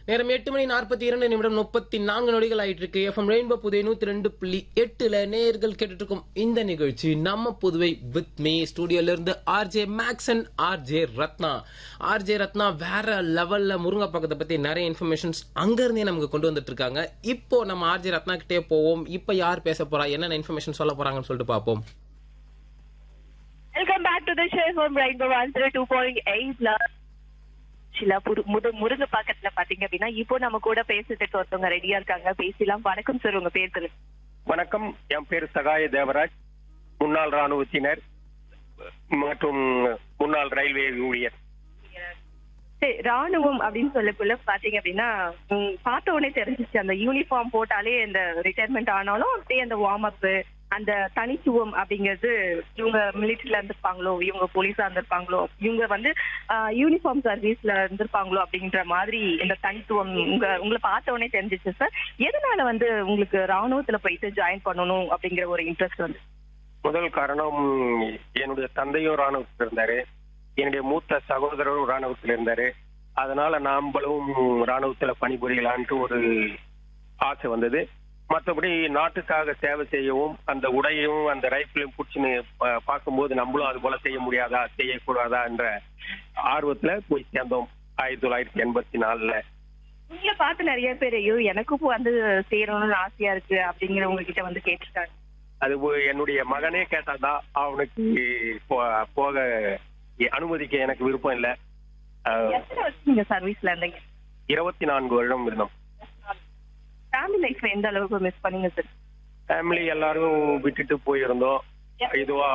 நேரம் எட்டு மணி நாற்பத்தி இரண்டு நிமிடம் முப்பத்தி நான்கு நொடிகள் ஆயிட்டு இருக்கு எஃப்எம் ரெயின்போ புதுவை நூத்தி ரெண்டு புள்ளி எட்டுல நேர்கள் கேட்டுட்டு இருக்கும் இந்த நிகழ்ச்சி நம்ம புதுவை வித் மீ ஸ்டுடியோல இருந்து RJ Maxon RJ Ratna RJ Ratna வேற லெவல்ல முருங்கை பக்கத்தை பத்தி நிறைய இன்ஃபர்மேஷன்ஸ் அங்க இருந்தே நமக்கு கொண்டு வந்துட்டு இருக்காங்க இப்போ நம்ம ஆர்ஜே ரத்னா கிட்டே போவோம் இப்போ யார் பேச போறா என்னென்ன இன்ஃபர்மேஷன் சொல்ல போறாங்கன்னு சொல்லிட்டு பார்ப்போம் welcome back to the show from Rainbow one zero two point எயிட்ல ஷிலா புரு முது முருங்க பாக்கத்துல பாத்தீங்க அப்படின்னா இப்போ நம்ம கூட பேசுறதுக்கு ஒருத்தவங்க ரெடியா இருக்காங்க பேசலாம் வணக்கம் சார் உங்க பேர் சொல்லுங்க வணக்கம் என் பேர் சகாய தேவராஜ் முன்னாள் ராணுவத்தினர் மற்றும் முன்னாள் ரயில்வே ஊழியர் சரி ராணுவம் அப்படின்னு சொல்லக்குள்ள பாத்தீங்க அப்படின்னா ம், பார்த்த உடனே தெரிஞ்சிச்சு அந்த யூனிஃபார்ம் போட்டாலே அந்த ரிட்டையர்மெண்ட் ஆனாலும் அப்படியே அந்த வார்ம் அப் அந்த தனித்துவம் அப்படிங்கிறது இவங்க மிலிட்டரியில இருந்திருப்பாங்களோ இவங்க போலீஸா இருந்திருப்பாங்களோ இவங்க வந்து யூனிஃபார்ம் சர்வீஸ்ல இருந்திருப்பாங்களோ அப்படின்ற மாதிரி இந்த தனித்துவம் உங்க உங்களை பார்த்த உடனே தெரிஞ்சிச்சு சார் எதனால வந்து உங்களுக்கு ராணுவத்துல போயிட்டு ஜாயின் பண்ணணும் அப்படிங்கிற ஒரு இன்ட்ரெஸ்ட் வந்து முதல் காரணம் என்னுடைய தந்தையும் ராணுவத்தில் இருந்தாரு என்னுடைய மூத்த சகோதரரும் ராணுவத்தில் இருந்தாரு அதனால நாம்பளும் ராணுவத்துல பணிபுரியலான்ட்டு ஒரு ஆசை வந்தது மற்றபடி நாட்டுக்காக சேவை செய்யவும் அந்த உடையும் அந்த ரைஃபிளையும் பிடிச்சின்னு பா- பார்க்கும்போது நம்மளும் அது போல செய்ய முடியாதா செய்யக்கூடாதா என்ற ஆர்வத்துல போய் சேர்ந்தோம் ஆயிரத்தி தொள்ளாயிரத்தி எண்பத்தி நாலுல உங்களை பார்த்து நிறைய பேர் ஐயோ எனக்கும் இப்போ வந்து சேரணும்னு ஆசையா இருக்கு அப்படிங்கிற உங்ககிட்ட வந்து கேட்டிருக்காங்க அது ஒ- என்னுடைய மகனே கேட்டாதான் அவனுக்கு போ- போக அனுமதிக்க எனக்கு விருப்பம் இல்ல அஹ், எத்தனை வருஷம் நீங்க சர்வீஸ்ல இருந்தீங்க இருபத்தி நான்கு வருடம் இருந்தோம் ஃபேமிலி லைஃப் எந்த அளவுக்கு மிஸ் பண்ணீங்க சார் ஃபேமிலி எல்லாரும் விட்டுட்டு போயிருந்தோம் இதுவா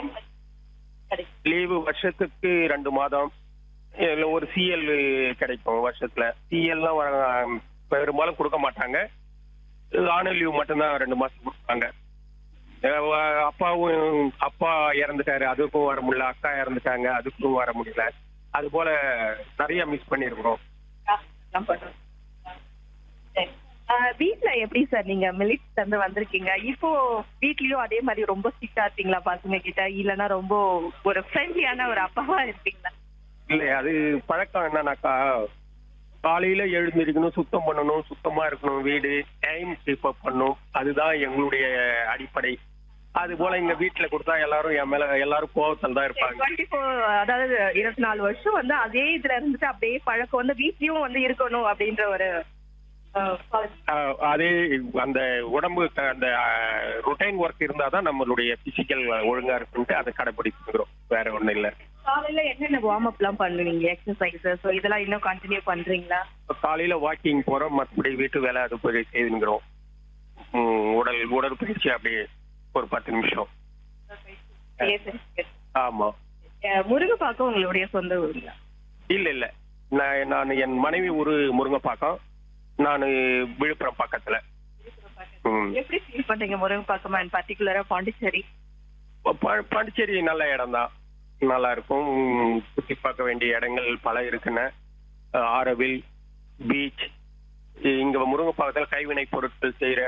லீவு வருஷத்துக்கு ரெண்டு மாதம் இதுல ஒரு சிஎல் கிடைக்கும் வருஷத்துல சிஎல்லாம் பெரும்பாலும் கொடுக்க மாட்டாங்க ஆனுவல் லீவ் மட்டும்தான் ரெண்டு மாசம் கொடுப்பாங்க அஹ் அப்பாவும் அப்பா இறந்துட்டாரு அதுக்கும் வர முடியல அக்கா இறந்துட்டாங்க அதுக்கும் வர முடியல அது போல நிறைய மிஸ் பண்ணிருக்கிறோம் எல்லாம் பண்றோம். சரி. ஆஹ் வீட்ல எப்படி சார் நீங்க மிலிட்ல இருந்து வந்திருக்கீங்க இப்போ வீட்லயும் அதே மாதிரி ரொம்ப ஸ்ட்ரிக்டா இருப்பீங்களா பசங்க கிட்ட இல்லனா ரொம்ப ஒரு ஃப்ரெண்ட்லியான ஒரு அப்பாவா இருப்பீங்களா இல்ல அது பழக்கம் என்னன்னாக்கா காலையில எழுந்திருக்கணும் சுத்தம் பண்ணணும் சுத்தமா இருக்கணும் வீடு டைம் கீப் அப் பண்ணணும் அதுதான் எங்களுடைய அடிப்படை அது போல எங்க வீட்டுல கொடுத்தா எல்லாரும் என் மேல எல்லாரும் கோவத்தில் தான் இருப்பாங்க டுவெண்ட்டி ஃபோர் அதாவது இருபத்தி நாலு வருஷம் வந்து அதே இதுல இருந்துட்டு அப்படியே பழக்கம் வந்து வீட்லயும் வந்து இருக்கணும் அப்படின்ற ஒரு ஆஹ், quality. ஆஹ் அதே அந்த உடம்பு க- அந்த ருட்டைன் ஒர்க் இருந்தாதான் நம்மளுடைய பிசிக்கல் ஒழுங்கா இருக்குன்ட்டு அதை கடைபிடிச்சுக்கிறோம் வேற ஒண்ணும் இல்ல காலையில என்னென்ன வார்ம் அப் எல்லாம் பண்ணுவீங்க எக்ஸசைஸ் ஸோ இதெல்லாம் இன்னும் கண்டினியூ பண்றீங்களா இப்ப காலையில வாக்கிங் போறோம் மற்றபடி வீட்டு வேலை அது போய் செய்துங்கிறோம் உம், உடல் உடற்பயிற்சி அப்படியே ஒரு பத்து நிமிஷம் சரி, சரி, சரி. ஆமா அஹ், முருங்கைப்பாக்கம் உங்களுடைய சொந்த ஊருங்களா இல்ல இல்ல நான் நான் என் மனைவி ஊரு முருங்கப்பாக்கம் நான் விழுப்புரம் பக்கத்துல ம். எப்படி ஃபீல் பண்றீங்க முருங்கைப்பாக்கம் அண்ட் பர்டிகுலரா பாண்டிச்சேரி ப- பாண்டிச்சேரி நல்ல இடம் தான் நல்லா இருக்கும் உம், சுத்தி பார்க்க வேண்டிய இடங்கள் பல இருக்குன்னு அஹ், ஆரவில் பீச் இங்க முருங்கப்பாக்கத்துல கைவினை பொருட்கள் செய்யற